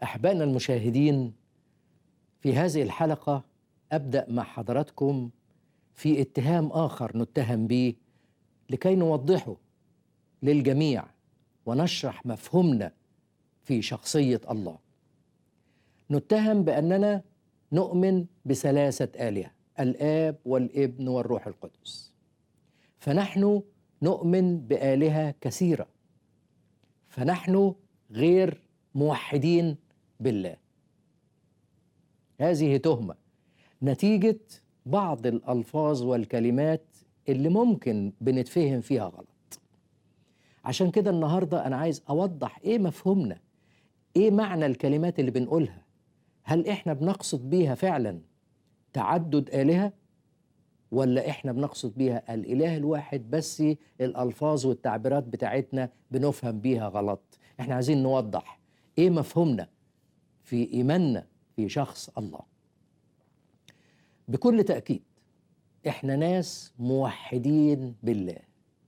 أحبائنا المشاهدين في هذه الحلقة أبدأ مع حضراتكم في اتهام آخر نتهم به لكي نوضحه للجميع ونشرح مفهومنا في شخصية الله نتهم بأننا نؤمن بثلاثة آلهة الآب والابن والروح القدس فنحن نؤمن بآلهة كثيرة فنحن غير موحدين بالله هذه تهمة نتيجة بعض الألفاظ والكلمات اللي ممكن بنتفهم فيها غلط عشان كده النهاردة أنا عايز أوضح إيه مفهومنا إيه معنى الكلمات اللي بنقولها هل إحنا بنقصد بيها فعلا تعدد آلهة ولا إحنا بنقصد بيها الإله الواحد بس الألفاظ والتعبيرات بتاعتنا بنفهم بيها غلط إحنا عايزين نوضح إيه مفهومنا في إيماننا في شخص الله بكل تأكيد إحنا ناس موحدين بالله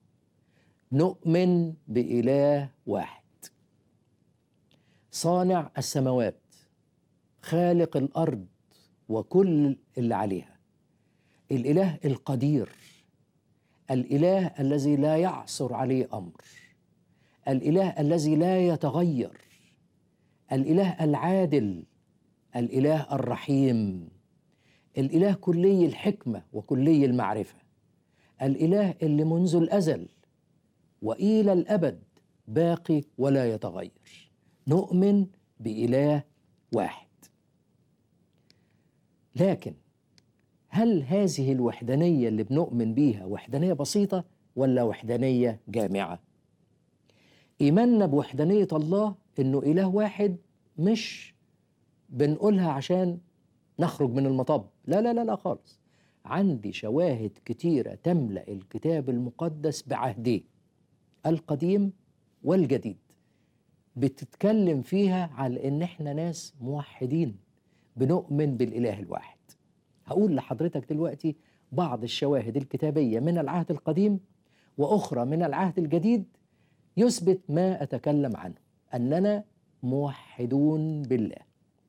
نؤمن بإله واحد صانع السماوات خالق الأرض وكل اللي عليها الإله القدير الإله الذي لا يعصر عليه أمر الإله الذي لا يتغير الإله العادل الإله الرحيم الإله كلي الحكمة وكلي المعرفة الإله اللي منذ الأزل وإلى الأبد باقي ولا يتغير نؤمن بإله واحد لكن هل هذه الوحدانية اللي بنؤمن بيها وحدانية بسيطة ولا وحدانية جامعة؟ إيماننا بوحدانية الله إنه إله واحد مش بنقولها عشان نخرج من المطب لا لا لا لا خالص عندي شواهد كتيرة تملأ الكتاب المقدس بعهديه القديم والجديد بتتكلم فيها على ان احنا ناس موحدين بنؤمن بالاله الواحد هقول لحضرتك دلوقتي بعض الشواهد الكتابيه من العهد القديم واخرى من العهد الجديد يثبت ما اتكلم عنه اننا موحدون بالله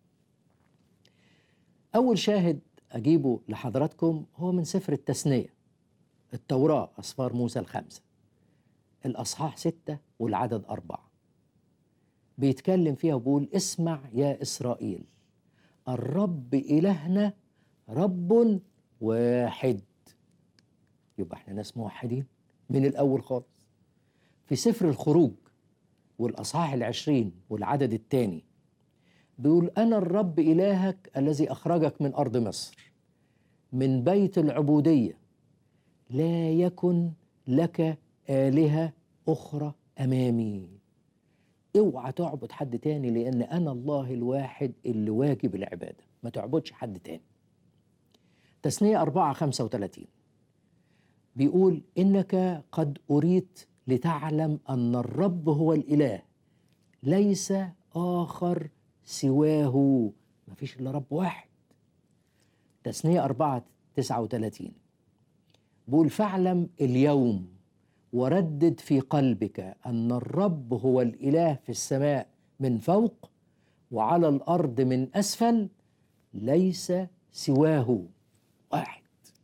اول شاهد اجيبه لحضراتكم هو من سفر التثنيه التوراه اسفار موسى الخمسه الاصحاح سته والعدد اربعه بيتكلم فيها وبيقول اسمع يا اسرائيل الرب الهنا رب واحد يبقى احنا ناس موحدين من الاول خالص في سفر الخروج والاصحاح العشرين والعدد الثاني بيقول انا الرب الهك الذي اخرجك من ارض مصر من بيت العبوديه لا يكن لك الهه اخرى امامي اوعى تعبد حد تاني لان انا الله الواحد اللي واجب العباده ما تعبدش حد تاني تثنية أربعة خمسة وثلاثين بيقول إنك قد أريت لتعلم أن الرب هو الإله ليس آخر سواه ما فيش إلا رب واحد تثنية أربعة تسعة وثلاثين بيقول فاعلم اليوم وردد في قلبك ان الرب هو الاله في السماء من فوق وعلى الارض من اسفل ليس سواه واحد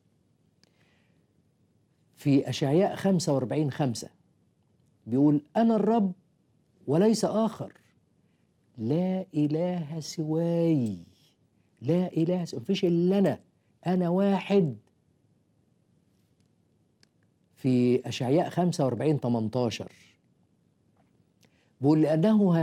في اشعياء 45 خمسة بيقول انا الرب وليس اخر لا اله سواي لا اله سواي مفيش الا انا انا واحد في أشعياء 45 18 بيقول لأنه